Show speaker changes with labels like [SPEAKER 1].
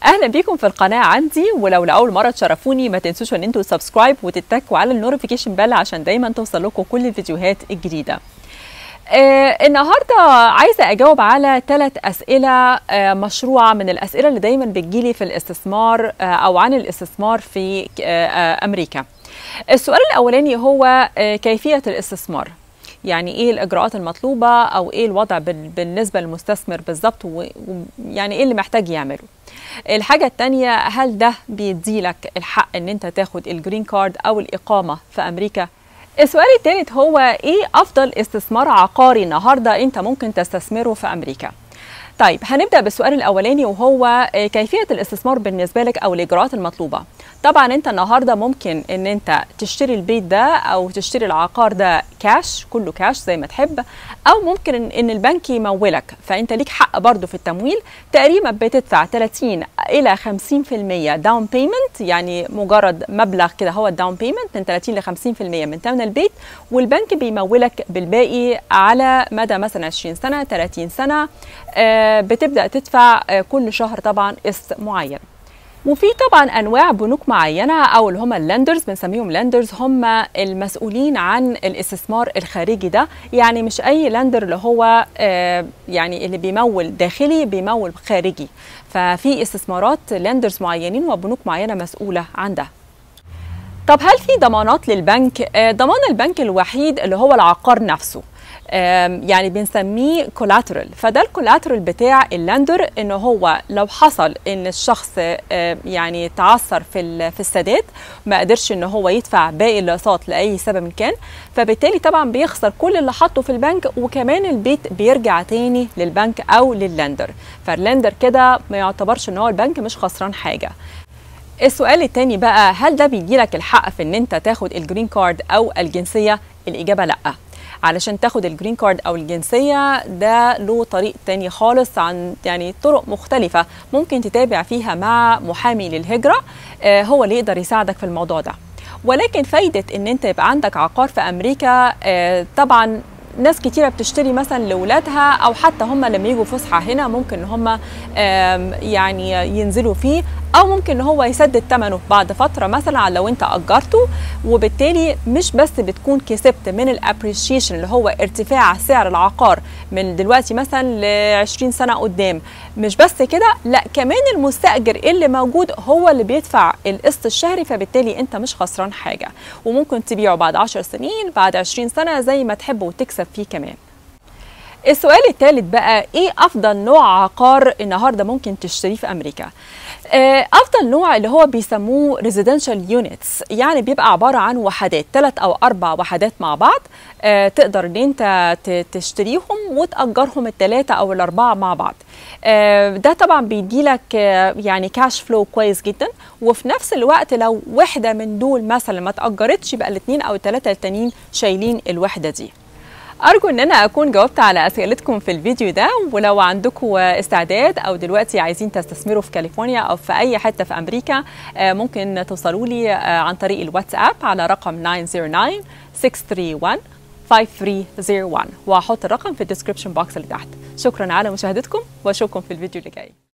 [SPEAKER 1] اهلا بيكم في القناه عندي ولو لاول مره تشرفوني ما تنسوش ان انتوا سبسكرايب وتتكوا على النوتيفيكيشن بيل عشان دايما توصل لكم كل الفيديوهات الجديده آه النهارده عايزه اجاوب على ثلاث اسئله آه مشروعه من الاسئله اللي دايما بتجيلي في الاستثمار آه او عن الاستثمار في آه امريكا السؤال الاولاني هو آه كيفيه الاستثمار يعني ايه الاجراءات المطلوبه او ايه الوضع بالنسبه للمستثمر بالظبط ويعني ايه اللي محتاج يعمله الحاجة التانية هل ده بيديلك الحق ان انت تاخد الجرين كارد او الاقامة في امريكا السؤال الثالث هو ايه افضل استثمار عقاري النهارده انت ممكن تستثمره في امريكا طيب هنبدا بالسؤال الاولاني وهو كيفيه الاستثمار بالنسبه لك او الاجراءات المطلوبه طبعا انت النهارده ممكن ان انت تشتري البيت ده او تشتري العقار ده كاش كله كاش زي ما تحب او ممكن ان البنك يمولك فانت ليك حق برضه في التمويل تقريبا بتدفع 30 الى 50% داون بيمنت يعني مجرد مبلغ كده هو الداون بيمنت من 30 ل 50% من ثمن البيت والبنك بيمولك بالباقي على مدى مثلا 20 سنه 30 سنه بتبدا تدفع كل شهر طبعا قسط معين وفي طبعا انواع بنوك معينه او اللي هم اللندرز بنسميهم لندرز هم المسؤولين عن الاستثمار الخارجي ده يعني مش اي لندر اللي هو آه يعني اللي بيمول داخلي بيمول خارجي ففي استثمارات لندرز معينين وبنوك معينه مسؤوله عن ده طب هل في ضمانات للبنك آه ضمان البنك الوحيد اللي هو العقار نفسه يعني بنسميه كولاترال فده الكولاترال بتاع اللندر ان هو لو حصل ان الشخص يعني تعثر في في السداد ما قدرش ان هو يدفع باقي الاقساط لاي سبب كان فبالتالي طبعا بيخسر كل اللي حطه في البنك وكمان البيت بيرجع تاني للبنك او لللندر فاللندر كده ما يعتبرش ان هو البنك مش خسران حاجه السؤال التاني بقى هل ده بيديلك الحق في ان انت تاخد الجرين كارد او الجنسيه الاجابه لا علشان تاخد الجرين كارد او الجنسيه ده له طريق تاني خالص عن يعني طرق مختلفه ممكن تتابع فيها مع محامي للهجره آه هو اللي يقدر يساعدك في الموضوع ده ولكن فايده ان انت يبقى عندك عقار في امريكا آه طبعا ناس كتيرة بتشتري مثلا لأولادها أو حتى هم لما يجوا فسحة هنا ممكن إن هم يعني ينزلوا فيه أو ممكن إن هو يسدد ثمنه بعد فترة مثلا لو أنت أجرته وبالتالي مش بس بتكون كسبت من الابريشيشن اللي هو ارتفاع سعر العقار من دلوقتي مثلا ل 20 سنة قدام مش بس كده لا كمان المستأجر اللي موجود هو اللي بيدفع القسط الشهري فبالتالي أنت مش خسران حاجة وممكن تبيعه بعد 10 سنين بعد 20 سنة زي ما تحب وتكسب فيه كمان السؤال الثالث بقى ايه افضل نوع عقار النهارده ممكن تشتريه في امريكا افضل نوع اللي هو بيسموه ريزيدنشال يونتس يعني بيبقى عباره عن وحدات ثلاث او اربع وحدات مع بعض تقدر ان انت تشتريهم وتاجرهم الثلاثه او الاربعه مع بعض ده طبعا بيديلك يعني كاش فلو كويس جدا وفي نفس الوقت لو وحده من دول مثلا ما تاجرتش يبقى الاثنين او الثلاثه التانيين شايلين الوحده دي أرجو إن أنا أكون جاوبت على أسئلتكم في الفيديو ده ولو عندكم استعداد أو دلوقتي عايزين تستثمروا في كاليفورنيا أو في أي حتة في أمريكا ممكن توصلوا لي عن طريق الواتساب على رقم 909 631 5301 وهحط الرقم في الديسكربشن بوكس اللي تحت شكرا على مشاهدتكم واشوفكم في الفيديو اللي جاي